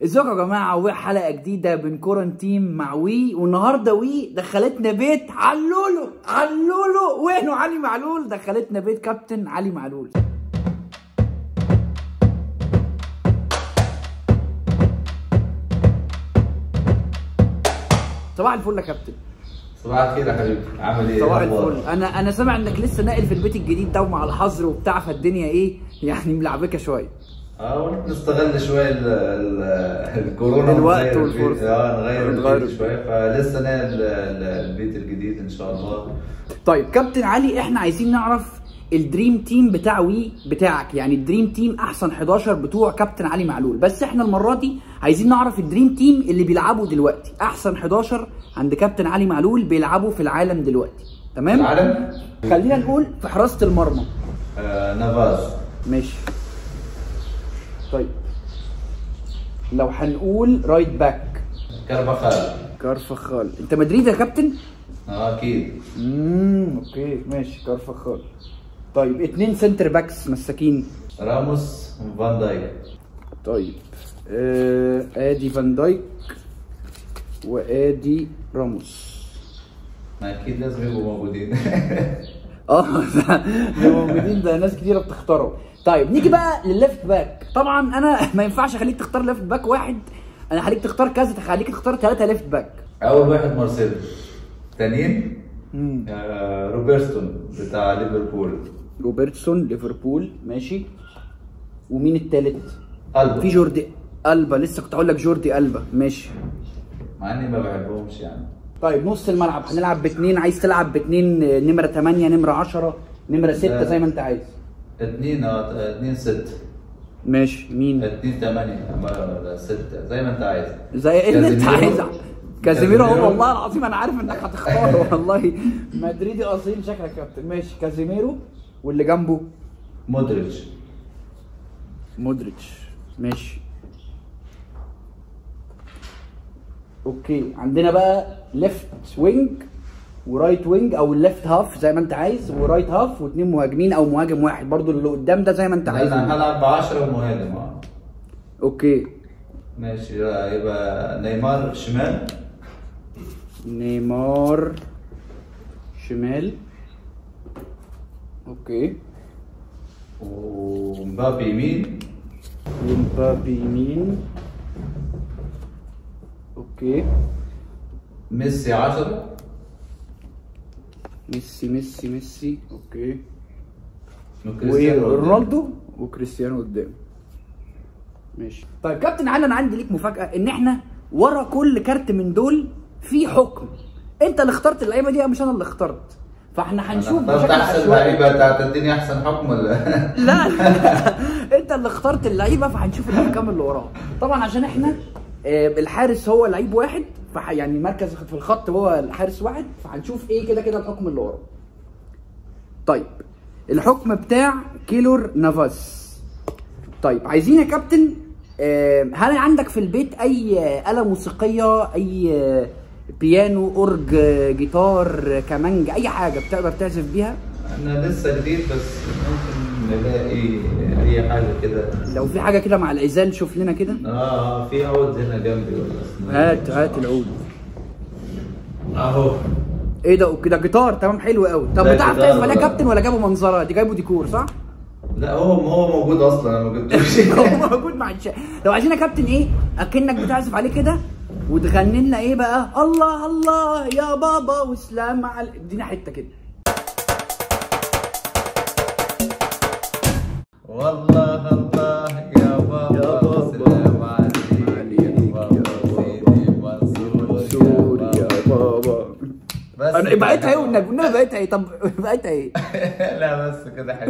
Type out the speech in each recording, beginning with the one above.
ازيكم يا جماعه وحلقه جديده من كورنتين مع وي والنهارده وي دخلتنا بيت علولو علولو وينه علي معلول دخلتنا بيت كابتن علي معلول صباح الفل يا كابتن صباح الخير يا حبيبي عامل ايه؟ صباح أخبارك؟ الفل انا انا سامع انك لسه ناقل في البيت الجديد ده ومع الحظر وبتاع فالدنيا ايه يعني ملعبكه شويه اه ونحن نستغل شويه ال- ال- الكورونا الوقت ونغير البيت- والفرصة. اه نغير نغير البيت شويه فلسه ناقل ال- ال- البيت الجديد ان شاء الله طيب كابتن علي احنا عايزين نعرف الدريم تيم بتاع وي بتاعك يعني الدريم تيم احسن 11 بتوع كابتن علي معلول بس احنا المره دي عايزين نعرف الدريم تيم اللي بيلعبوا دلوقتي احسن 11 عند كابتن علي معلول بيلعبوا في العالم دلوقتي تمام العالم خلينا نقول في حراسه المرمى آه نافاز ماشي طيب لو هنقول رايت باك كربخال كارفخال انت مدريد يا كابتن اه اكيد امم اوكي ماشي كارفخال طيب اتنين سنتر باكس مساكين راموس فان دايك طيب آه ادي فان دايك وادي راموس ما اكيد لازم يبقوا موجودين اه ده ده موجودين ده ناس كتيره بتختاروا طيب نيجي بقى للليفت باك طبعا انا ما ينفعش اخليك تختار ليفت باك واحد انا هخليك تختار كذا هخليك تختار ثلاثه ليفت باك اول واحد مارسيلو تانيين امم آه روبرتسون بتاع ليفربول روبرتسون ليفربول ماشي ومين التالت ألبا في جوردي البا لسه كنت هقول لك جوردي البا ماشي مع اني ما بحبهمش يعني طيب نص الملعب هنلعب باثنين عايز تلعب باثنين آه، نمره 8 نمره 10 نمره 6 لا. زي ما انت عايز اتنين اه اتنين ست ماشي مين اتنين تمانية ولا ستة زي ما انت عايز زي ايه اللي انت كازيميرو. عايزه كازيميرو هو كازيميرو. والله العظيم انا عارف انك هتختاره والله مدريدي اصيل شكلك يا كابتن ماشي كازيميرو واللي جنبه مودريتش مودريتش ماشي اوكي عندنا بقى ليفت وينج ورايت وينج او الليفت هاف زي ما انت عايز ورايت هاف واثنين مهاجمين او مهاجم واحد برضو اللي قدام ده زي ما انت عايز انا هلعب ب 10 مهاجم اه اوكي ماشي لا، يبقى نيمار شمال نيمار شمال اوكي ومبابي يمين ومبابي يمين اوكي ميسي 10 ميسي ميسي ميسي اوكي وكريستيانو قدام. ورونالدو وكريستيانو قدام ماشي طيب كابتن علي انا عندي ليك مفاجاه ان احنا ورا كل كارت من دول في حكم انت اللي اخترت اللعيبه دي مش انا اللي اخترت فاحنا هنشوف انا اخترت بشكل احسن عشوائي لعيبه انت هتديني احسن حكم ولا لا لا انت اللي اخترت اللعيبه فهنشوف الاحكام اللي وراها طبعا عشان احنا آه، الحارس هو لعيب واحد فح يعني مركز في الخط هو الحارس واحد فهنشوف ايه كده كده الحكم اللي وراه طيب الحكم بتاع كيلور نافاس طيب عايزين يا كابتن آه، هل عندك في البيت اي آه، آلة موسيقية اي آه، بيانو اورج آه، جيتار آه، كمانجا اي حاجة بتقدر تعزف بيها انا لسه جديد بس ممكن نلاقي اي حاجه كده لو في حاجة كده مع العزال شوف لنا كده اه في عود هنا جنبي ولا اسمه إيه؟ هات هات العود اهو ايه ده كده جيتار تمام حلو قوي طب ده بتعرف جيتار تعزف عليه يا بقى. كابتن ولا جابه منظره دي جايبه ديكور صح لا هو هو موجود اصلا انا ما جبتوش هو موجود مع الشا لو عايزين يا كابتن ايه اكنك بتعزف عليه كده وتغني لنا ايه بقى الله الله يا بابا وسلام على ادينا حته كده والله الله يا بابا يا بابا. سلام عليك عليك يا بابا سيدي منصور يا بابا بس انا كده. بقيتها ايه والنبي والنبي بقيتها ايه طب بقيتها ايه لا بس كده حلو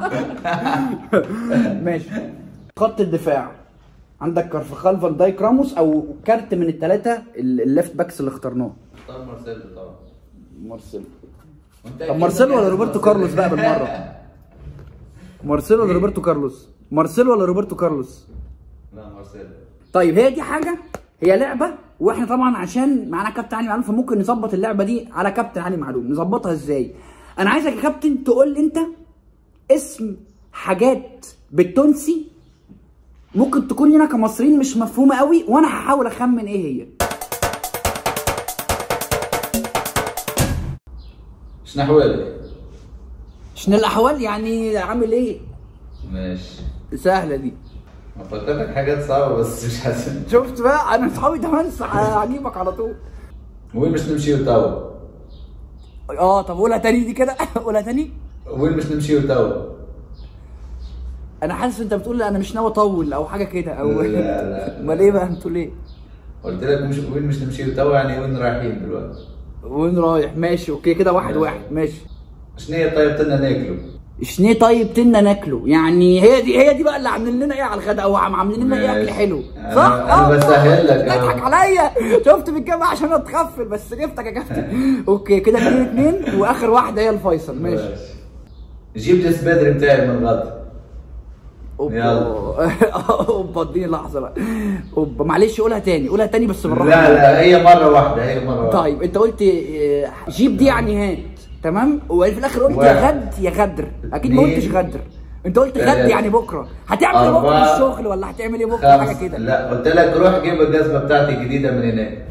ماشي خط الدفاع عندك كارفخال فان دايك راموس او كارت من الثلاثه الليفت باكس اللي اخترناه اختار مارسيلو طبعا مارسيلو وانت طب أكيد مارسيلو ولا عايز روبرتو مارسيلو. كارلوس بقى بالمره مارسيلو ولا إيه؟ روبرتو كارلوس مارسيلو ولا روبرتو كارلوس لا مارسيلو طيب هي دي حاجه هي لعبه واحنا طبعا عشان معانا كابتن علي معلول فممكن نظبط اللعبه دي على كابتن علي معلول نظبطها ازاي انا عايزك يا كابتن تقول لي انت اسم حاجات بالتونسي ممكن تكون لنا كمصريين مش مفهومه قوي وانا هحاول اخمن ايه هي شنو احوالك؟ شنو الاحوال يعني عامل ايه ماشي سهله دي بفكر لك حاجات صعبة بس مش حاسس شفت بقى انا اصحابي ده هنسى هجيبك على طول وين مش نمشي توا؟ اه طب قولها تاني دي كده قولها تاني وين مش نمشي توا؟ انا حاسس انت بتقول انا مش ناوي اطول او حاجه كده او لا، لا، لا. امال ايه بقى انتوا ليه قلت لك مش وين مش نمشي توا يعني وين رايحين دلوقتي؟ وين رايح ماشي اوكي كده واحد ماشي. واحد ماشي شنو هي طيب تنا ناكلوا؟ شنيه طيب تنا ناكله يعني هي دي هي دي بقى اللي عاملين لنا ايه على الغداء او عم- عاملين لنا ايه اكل ماشي. حلو أنا- صح أنا آه، بسهل لك، تضحك آه. عليا شفت بالجامعه عشان اتخفل بس جبتك يا كابتن اوكي كده اتنين اتنين واخر واحده هي الفيصل ماشي جيب لي السبادري بتاعي من غد اوبا يلا. اوبا اديني لحظه بقى اوبا معلش قولها تاني قولها تاني بس لا بالراحه لا هي مرة واحدة هي مرة واحدة طيب انت قلت آه، جيب دي يعني هات تمام وفي الاخر قلت يا واحد. غد يا غدر اكيد ما اتنين. قلتش غدر انت قلت غد تلاتة. يعني بكره هتعمل ايه بكره أربعة. في الشغل ولا هتعمل ايه بكره حاجه خمس كده لا قلت لك روح جيب الجزمة بتاعتي الجديدة من هناك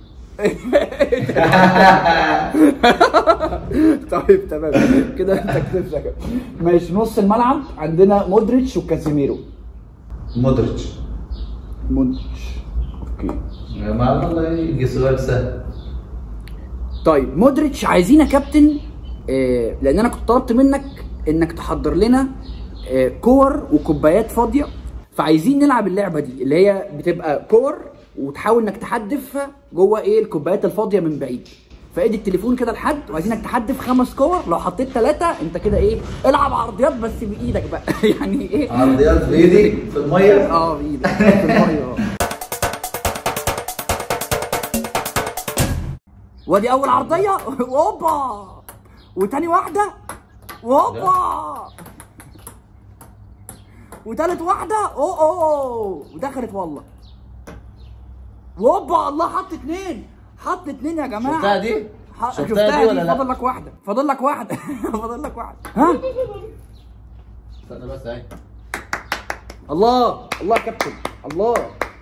طيب تمام كده انت كسبت يا كابتن. ماشي نص الملعب عندنا مودريتش وكازيميرو مودريتش مودريتش اوكي ما والله يجي سؤال سهل طيب مودريتش عايزين يا كابتن آه لان انا كنت طلبت منك انك تحضر لنا آه كور وكوبايات فاضيه فعايزين نلعب اللعبه دي اللي هي بتبقى كور وتحاول انك تحدف جوه ايه الكوبايات الفاضيه من بعيد فادي التليفون كده لحد وعايزينك تحدف خمس كور لو حطيت ثلاثه انت كده ايه العب عرضيات بس بايدك بقى يعني ايه عرضيات بايدي في المية اه بايدك في الميه اه وادي اول عرضيه اوبا وتاني واحده اوبا وتالت واحده اوه اوه ودخلت والله اوبا الله حط اتنين حط اتنين يا جماعه شفتها دي؟ ح- شفتها شفتها دي دي ولا لا؟ فاضل لك واحده فاضل لك واحده فاضل لك واحده ها استنى بس اهي الله الله يا كابتن الله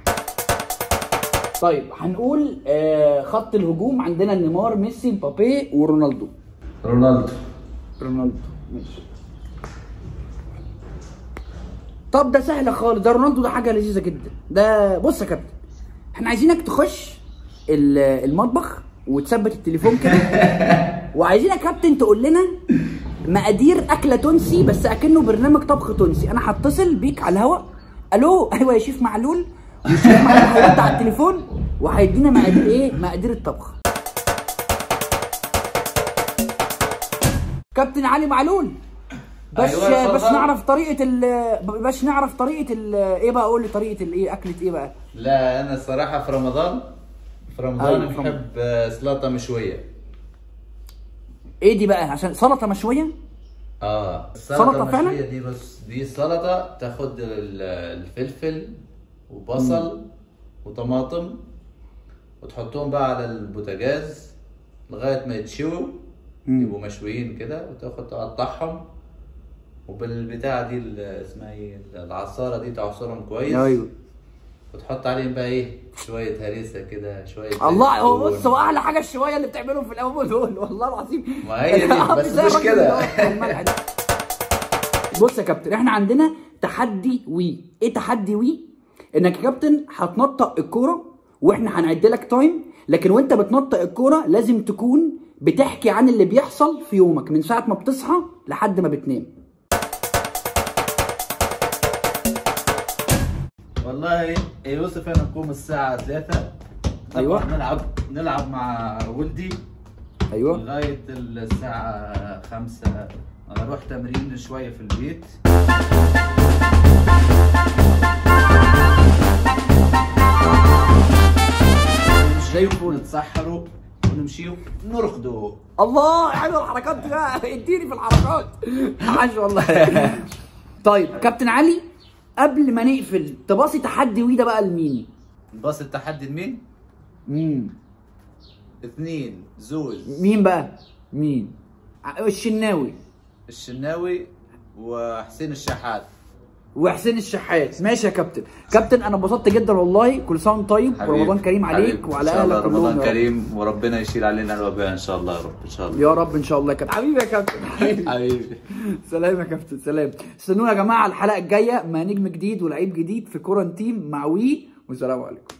طيب هنقول آه خط الهجوم عندنا نيمار ميسي مبابي ورونالدو رونالدو رونالدو ماشي طب ده سهل خالص ده رونالدو ده حاجه لذيذه جدا ده بص يا كابتن احنا عايزينك تخش ال- المطبخ وتثبت التليفون كده وعايزين يا كابتن تقول لنا مقادير اكله تونسي بس اكنه برنامج طبخ تونسي انا هتصل بيك على الهوا الو ايوه يا شيف معلول والشيف معلول هيرد على التليفون وهيدينا مقادير ايه مقادير الطبخ كابتن علي معلول بس أيوة، بس اتفضل. نعرف طريقه ال بس نعرف طريقه ال ايه بقى قول لي طريقه الايه اكله ايه بقى لا انا الصراحة في رمضان في رمضان أيوة، في بحب آه، سلطة مشوية ايه دي بقى عشان سلطه مشويه اه سلطة السلطة فعلا؟ المشوية دي بس دي سلطة تاخد ال- الفلفل وبصل وطماطم وتحطهم بقى على البوتاجاز لغاية ما يتشووا مم. يبقوا مشويين كده وتاخد تقطعهم وبالبتاعة دي ال- اسمها ايه العصارة دي تعصرهم كويس ايوه وتحط عليهم بقى ايه شوية هريسة كده شوية الله هو زيتون. بص هو احلى حاجه الشويه اللي بتعملهم في الاول دول والله العظيم ما هي دي، عامل بس زي مش الراجل كده. اللي هو بتاع الملح ده. بص يا كابتن احنا عندنا تحدي وي ايه تحدي وي انك يا كابتن هتنطق الكوره واحنا هنعد لك تايم لكن وانت بتنطق الكوره لازم تكون بتحكي عن اللي بيحصل في يومك من ساعه ما بتصحى لحد ما بتنام والله يا يوسف انا نقوم الساعة 3 أيوة. نلعب نلعب مع ولدي ايوه لغاية الساعة 5 اروح تمرين شوية في البيت زي الفل نتسحروا ونمشيوا نرقدوا الله حلو الحركات دي بقى اديني في الحركات عاش والله طيب كابتن علي قبل ما نقفل تباصي تحدي وي ده بقى لمين؟ بس التحدي لمين؟ مين؟ اثنين زوز مين بقى؟ مين؟ ع- الشناوي الشناوي وحسين الشحات وحسين الشحات ماشي يا كابتن كابتن انا انبسطت جدا والله كل سنه وانت طيب حبيبي، ورمضان كريم عليك حبيبي. وعلى ان شاء الله اهلك كلهم رمضان يا رب. كريم وربنا يشيل علينا الوباء ان شاء الله يا رب ان شاء الله يا رب ان شاء الله يا كابتن حبيبي يا كابتن حبيبي حبيبي سلام يا كابتن سلام استنونا يا جماعه الحلقه الجايه مع نجم جديد ولعيب جديد في كورنتين مع وي والسلام عليكم